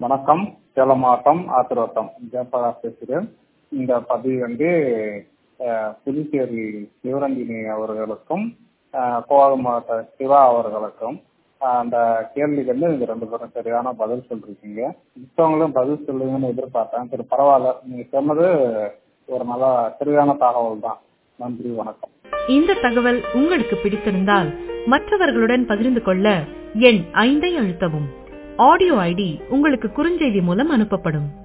வணக்கம் சேலம் மாவட்டம் ஆத்திரோட்டம் ஜெயபிரகாஷ் பேசுகிறேன் இந்த பதிவு வந்து அஹ், புதுச்சேரி சிவரஞ்சினி அவர்களுக்கும் அஹ், கோவை மாவட்ட சிவா அவர்களுக்கும் அஹ், அந்த கேள்விக்கு வந்து நீங்க ரெண்டு பேரும் சரியான பதில் சொல்லிருக்கீங்க மித்தவங்களும் பதில் சொல்லுவீங்கன்னு எதிர்பார்த்தேன் சரி பரவாயில்ல நீங்க சொன்னது ஒரு நல்ல சரியான தகவல் தான் நன்றி வணக்கம் இந்த தகவல் உங்களுக்கு பிடித்திருந்தால் மற்றவர்களுடன் பகிர்ந்து கொள்ள எண் ஐந்தை அழுத்தவும் ஆடியோ ஐடி உங்களுக்கு குறுஞ்செய்தி மூலம் அனுப்பப்படும்